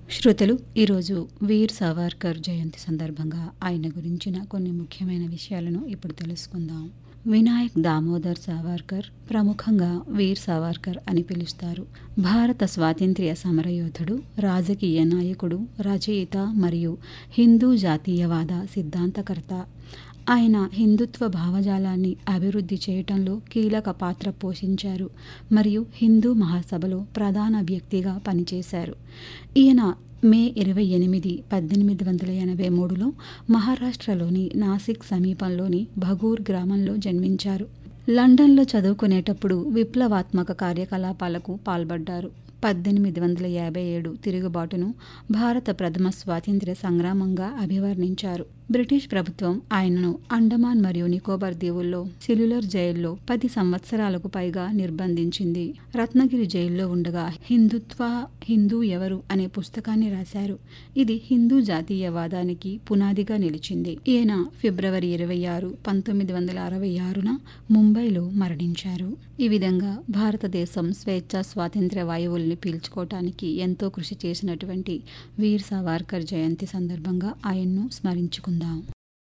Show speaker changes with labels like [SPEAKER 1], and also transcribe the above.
[SPEAKER 1] శ్రోతలు ఈరోజు వీర్ సావర్కర్ జయంతి సందర్భంగా ఆయన గురించిన కొన్ని ముఖ్యమైన విషయాలను ఇప్పుడు తెలుసుకుందాం వినాయక్ దామోదర్ సావర్కర్ ప్రముఖంగా వీర్ సావర్కర్ అని పిలుస్తారు భారత స్వాతంత్ర్య సమరయోధుడు రాజకీయ నాయకుడు రచయిత మరియు హిందూ జాతీయవాద సిద్ధాంతకర్త ఆయన హిందుత్వ భావజాలాన్ని అభివృద్ధి చేయటంలో కీలక పాత్ర పోషించారు మరియు హిందూ మహాసభలో ప్రధాన వ్యక్తిగా పనిచేశారు ఈయన మే ఇరవై ఎనిమిది పద్దెనిమిది వందల ఎనభై మూడులో మహారాష్ట్రలోని నాసిక్ సమీపంలోని భగూర్ గ్రామంలో జన్మించారు లండన్లో చదువుకునేటప్పుడు విప్లవాత్మక కార్యకలాపాలకు పాల్పడ్డారు పద్దెనిమిది వందల యాభై ఏడు తిరుగుబాటును భారత ప్రథమ స్వాతంత్ర్య సంగ్రామంగా అభివర్ణించారు బ్రిటిష్ ప్రభుత్వం ఆయనను అండమాన్ మరియు నికోబార్ దీవుల్లో సెల్యులర్ జైల్లో పది సంవత్సరాలకు పైగా నిర్బంధించింది రత్నగిరి జైల్లో ఉండగా హిందుత్వ హిందూ ఎవరు అనే పుస్తకాన్ని రాశారు ఇది హిందూ జాతీయవాదానికి పునాదిగా నిలిచింది ఈయన ఫిబ్రవరి ఇరవై ఆరు పంతొమ్మిది వందల అరవై ఆరున ముంబైలో మరణించారు ఈ విధంగా భారతదేశం స్వేచ్ఛ స్వాతంత్ర్య వాయువుల్ని పీల్చుకోవటానికి ఎంతో కృషి చేసినటువంటి వీర్ సావర్కర్ జయంతి సందర్భంగా ఆయన్ను స్మరించుకుందాం